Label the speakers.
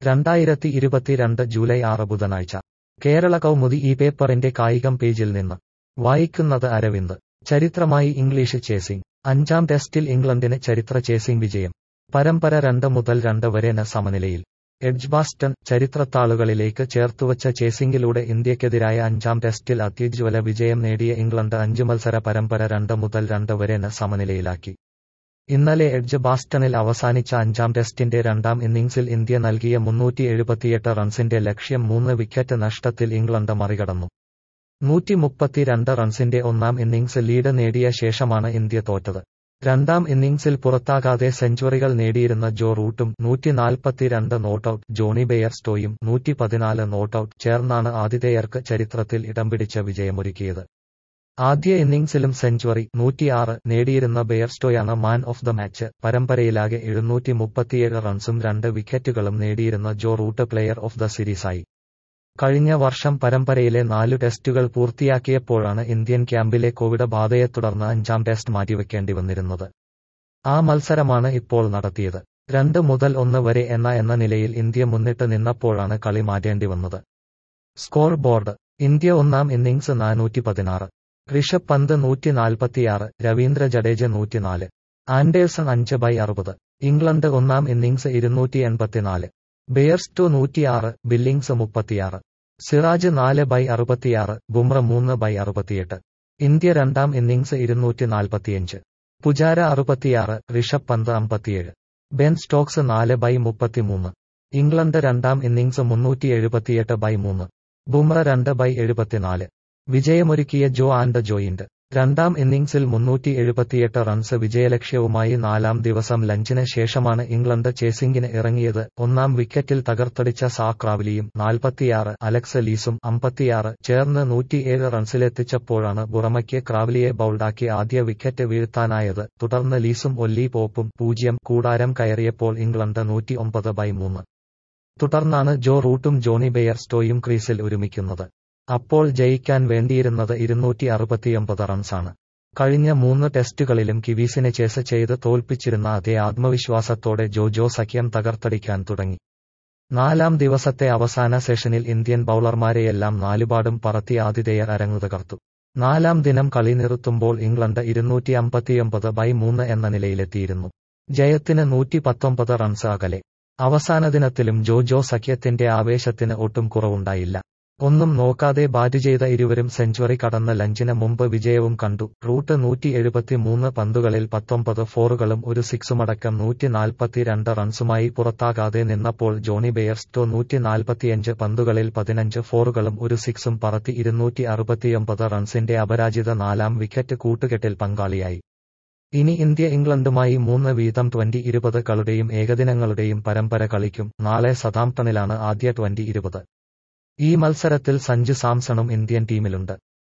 Speaker 1: രണ്ടായിരത്തി ഇരുപത്തിരണ്ട് ജൂലൈ ആറ് ബുധനാഴ്ച കേരള കൗമുദി ഈ പേപ്പറിന്റെ കായികം പേജിൽ നിന്ന് വായിക്കുന്നത് അരവിന്ദ് ചരിത്രമായി ഇംഗ്ലീഷ് ചേസിംഗ് അഞ്ചാം ടെസ്റ്റിൽ ഇംഗ്ലണ്ടിന് ചരിത്ര ചേസിംഗ് വിജയം പരമ്പര രണ്ട് മുതൽ രണ്ട് വരെ ന സമനിലയിൽ എഡ്ജ്ബാസ്റ്റൺ ചരിത്രത്താളുകളിലേക്ക് ചേർത്തുവച്ച ചേസിംഗിലൂടെ ഇന്ത്യക്കെതിരായ അഞ്ചാം ടെസ്റ്റിൽ അത്യുജ്വല വിജയം നേടിയ ഇംഗ്ലണ്ട് അഞ്ച് മത്സര പരമ്പര രണ്ട് മുതൽ രണ്ട് വരെ ന സമനിലയിലാക്കി ഇന്നലെ എഡ്ജ് ബാസ്റ്റണിൽ അവസാനിച്ച അഞ്ചാം ടെസ്റ്റിന്റെ രണ്ടാം ഇന്നിംഗ്സിൽ ഇന്ത്യ നൽകിയ മുന്നൂറ്റി എഴുപത്തിയെട്ട് റൺസിന്റെ ലക്ഷ്യം മൂന്ന് വിക്കറ്റ് നഷ്ടത്തിൽ ഇംഗ്ലണ്ട് മറികടന്നു നൂറ്റി മുപ്പത്തിരണ്ട് റൺസിന്റെ ഒന്നാം ഇന്നിംഗ്സ് ലീഡ് നേടിയ ശേഷമാണ് ഇന്ത്യ തോറ്റത് രണ്ടാം ഇന്നിംഗ്സിൽ പുറത്താകാതെ സെഞ്ചുറികൾ നേടിയിരുന്ന ജോ റൂട്ടും നൂറ്റി നാൽപ്പത്തിരണ്ട് നോട്ടൌട്ട് ജോണി ബെയർസ്റ്റോയും നൂറ്റി പതിനാല് നോട്ടൌട്ട് ചേർന്നാണ് ആതിഥേയർക്ക് ചരിത്രത്തിൽ ഇടം പിടിച്ച വിജയമൊരുക്കിയത് ആദ്യ ഇന്നിംഗ്സിലും സെഞ്ചുറി നൂറ്റിയാറ് നേടിയിരുന്ന ബെയർസ്റ്റോയാണ് മാൻ ഓഫ് ദ മാച്ച് പരമ്പരയിലാകെ എഴുന്നൂറ്റി മുപ്പത്തിയേഴ് റൺസും രണ്ട് വിക്കറ്റുകളും നേടിയിരുന്ന Joe Root player of the സീരീസായി കഴിഞ്ഞ വർഷം പരമ്പരയിലെ നാലു ടെസ്റ്റുകൾ പൂർത്തിയാക്കിയപ്പോഴാണ് ഇന്ത്യൻ ക്യാമ്പിലെ കോവിഡ് ബാധയെ തുടർന്ന് അഞ്ചാം ടെസ്റ്റ് മാറ്റിവെക്കേണ്ടി വന്നിരുന്നത് ആ മത്സരമാണ് ഇപ്പോൾ നടത്തിയത് രണ്ട് മുതൽ ഒന്ന് വരെ എന്ന എന്ന നിലയിൽ ഇന്ത്യ മുന്നിട്ട് നിന്നപ്പോഴാണ് കളി മാറ്റേണ്ടി വന്നത് സ്കോർ ബോർഡ് ഇന്ത്യ ഒന്നാം ഇന്നിംഗ്സ് നാനൂറ്റി പതിനാറ് ഋഷഭ് പന്ത് നൂറ്റി നാൽപ്പത്തിയാറ് രവീന്ദ്ര ജഡേജ നൂറ്റിനാല് ആൻഡേഴ്സൺ അഞ്ച് ബൈ അറുപത് ഇംഗ്ലണ്ട് ഒന്നാം ഇന്നിംഗ്സ് ഇരുന്നൂറ്റി എൺപത്തിനാല് ബെയർസ്റ്റോ നൂറ്റിയാറ് ബില്ലിംഗ്സ് മുപ്പത്തിയാറ് സിറാജ് നാല് ബൈ അറുപത്തിയാറ് ബുംറ മൂന്ന് ബൈ അറുപത്തിയെട്ട് ഇന്ത്യ രണ്ടാം ഇന്നിംഗ്സ് ഇരുന്നൂറ്റി നാൽപ്പത്തിയഞ്ച് പുജാര അറുപത്തിയാറ് ഋഷഭ് പന്ത് അമ്പത്തിയേഴ് ബെൻ സ്റ്റോക്സ് നാല് ബൈ മുപ്പത്തിമൂന്ന് ഇംഗ്ലണ്ട് രണ്ടാം ഇന്നിംഗ്സ് മുന്നൂറ്റി എഴുപത്തിയെട്ട് ബൈ മൂന്ന് ബുംറ രണ്ട് ബൈ എഴുപത്തിനാല് വിജയമൊരുക്കിയ ജോ ആൻഡ് ജോയിന്റ് രണ്ടാം ഇന്നിംഗ്സിൽ മുന്നൂറ്റി എഴുപത്തിയെട്ട് റൺസ് വിജയലക്ഷ്യവുമായി നാലാം ദിവസം ലഞ്ചിന് ശേഷമാണ് ഇംഗ്ലണ്ട് ചേസിംഗിന് ഇറങ്ങിയത് ഒന്നാം വിക്കറ്റിൽ തകർത്തടിച്ച സാക്രാവ്ലിയും നാൽപ്പത്തിയാറ് അലക്സ് ലീസും അമ്പത്തിയാറ് ചേർന്ന് നൂറ്റിയേഴ് റൺസിലെത്തിച്ചപ്പോഴാണ് ബുറമയ്ക്ക് ക്രാവ്ലിയെ ബൌൾഡാക്കി ആദ്യ വിക്കറ്റ് വീഴ്ത്താനായത് തുടർന്ന് ലീസും ഒല്ലി പോപ്പും പൂജ്യം കൂടാരം കയറിയപ്പോൾ ഇംഗ്ലണ്ട് നൂറ്റി ഒമ്പത് ബൈ മൂന്ന് തുടർന്നാണ് ജോ റൂട്ടും ജോണി ബെയർസ്റ്റോയും ക്രീസിൽ ഒരുമിക്കുന്നത് അപ്പോൾ ജയിക്കാൻ വേണ്ടിയിരുന്നത് ഇരുന്നൂറ്റി അറുപത്തിയൊമ്പത് റൺസാണ് കഴിഞ്ഞ മൂന്ന് ടെസ്റ്റുകളിലും കിവീസിനെ ചേസ് ചെയ്ത് തോൽപ്പിച്ചിരുന്ന അതേ ആത്മവിശ്വാസത്തോടെ ജോജോ സഖ്യം തകർത്തടിക്കാൻ തുടങ്ങി നാലാം ദിവസത്തെ അവസാന സെഷനിൽ ഇന്ത്യൻ ബൌളർമാരെയെല്ലാം നാലുപാടും പറത്തി ആതിഥേയർ അരങ്ങു തകർത്തു നാലാം ദിനം കളി നിർത്തുമ്പോൾ ഇംഗ്ലണ്ട് ഇരുന്നൂറ്റി അമ്പത്തിയൊമ്പത് ബൈ മൂന്ന് എന്ന നിലയിലെത്തിയിരുന്നു ജയത്തിന് നൂറ്റി പത്തൊമ്പത് റൺസ് അകലെ അവസാന ദിനത്തിലും ജോജോ സഖ്യത്തിന്റെ ആവേശത്തിന് ഒട്ടും കുറവുണ്ടായില്ല ഒന്നും നോക്കാതെ ബാറ്റ് ചെയ്ത ഇരുവരും സെഞ്ചുറി കടന്ന ലഞ്ചിന് മുമ്പ് വിജയവും കണ്ടു റൂട്ട് നൂറ്റി എഴുപത്തിമൂന്ന് പന്തുകളിൽ പത്തൊമ്പത് ഫോറുകളും ഒരു സിക്സുമടക്കം നൂറ്റി നാൽപ്പത്തിരണ്ട് റൺസുമായി പുറത്താകാതെ നിന്നപ്പോൾ ജോണി ബെയർസ്റ്റോ നൂറ്റി നാൽപ്പത്തിയഞ്ച് പന്തുകളിൽ പതിനഞ്ച് ഫോറുകളും ഒരു സിക്സും പറത്തി ഇരുന്നൂറ്റി അറുപത്തിയൊമ്പത് റൺസിന്റെ അപരാജിത നാലാം വിക്കറ്റ് കൂട്ടുകെട്ടിൽ പങ്കാളിയായി ഇനി ഇന്ത്യ ഇംഗ്ലണ്ടുമായി മൂന്ന് വീതം ട്വന്റി ഇരുപത് കളുടെയും ഏകദിനങ്ങളുടെയും പരമ്പര കളിക്കും നാളെ സതാംപ്ടണിലാണ് ആദ്യ ട്വന്റി ഇരുപത് ഈ മത്സരത്തിൽ സഞ്ജു സാംസണും ഇന്ത്യൻ ടീമിലുണ്ട്